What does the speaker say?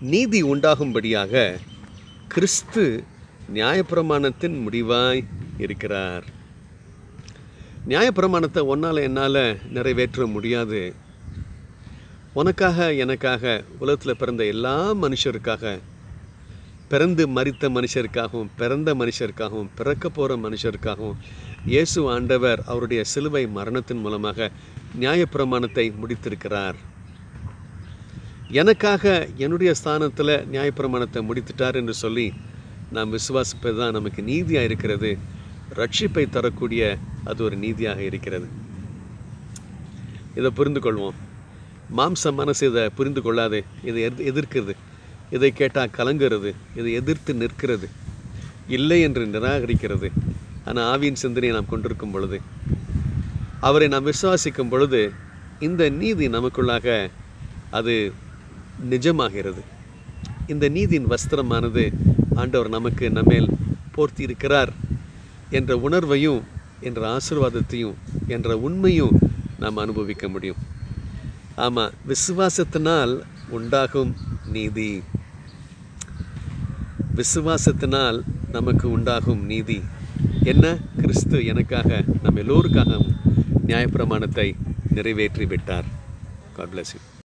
நீதி உண்டாகும்படியாக கிறிஸ்து நியாயப்பிரமாணத்தின் முடிவாய் இருக்கிறார் நியாயப்பிரமாணத்தை ஒன்றால் என்னால் நிறைவேற்ற முடியாது உனக்காக எனக்காக உலகத்தில் பிறந்த எல்லா மனுஷருக்காக பிறந்து மரித்த மனுஷருக்காகவும் பிறந்த மனுஷருக்காகவும் பிறக்க போகிற மனுஷருக்காகவும் இயேசு ஆண்டவர் அவருடைய சிலுவை மரணத்தின் மூலமாக நியாயப்பிரமாணத்தை முடித்திருக்கிறார் எனக்காக என்னுடைய ஸ்தானத்தில் நியாயப்பிரமாணத்தை முடித்துட்டார் என்று சொல்லி நாம் விசுவாசிப்பது தான் நமக்கு நீதியாக இருக்கிறது ரட்சிப்பை தரக்கூடிய அது ஒரு நீதியாக இருக்கிறது இதை புரிந்து கொள்வோம் மாம்ச மனசு இதை புரிந்து கொள்ளாது இதை எதிர் எதிர்க்கிறது இதை கேட்டால் கலங்குறது இதை எதிர்த்து நிற்கிறது இல்லை என்று நிராகரிக்கிறது ஆனால் ஆவியின் சிந்தனையை நாம் கொண்டிருக்கும் பொழுது அவரை நாம் விசுவாசிக்கும் பொழுது இந்த நீதி நமக்குள்ளாக அது நிஜமாகிறது இந்த நீதியின் வஸ்திரமானது ஆண்டவர் நமக்கு நம்மேல் போர்த்தி இருக்கிறார் என்ற உணர்வையும் என்ற ஆசிர்வாதத்தையும் என்ற உண்மையும் நாம் அனுபவிக்க முடியும் ஆமாம் விசுவாசத்தினால் உண்டாகும் நீதி விசுவாசத்தினால் நமக்கு உண்டாகும் நீதி என்ன கிறிஸ்து எனக்காக நம் எல்லோருக்காகவும் நியாயப்பிரமாணத்தை நிறைவேற்றி விட்டார் காட் bless you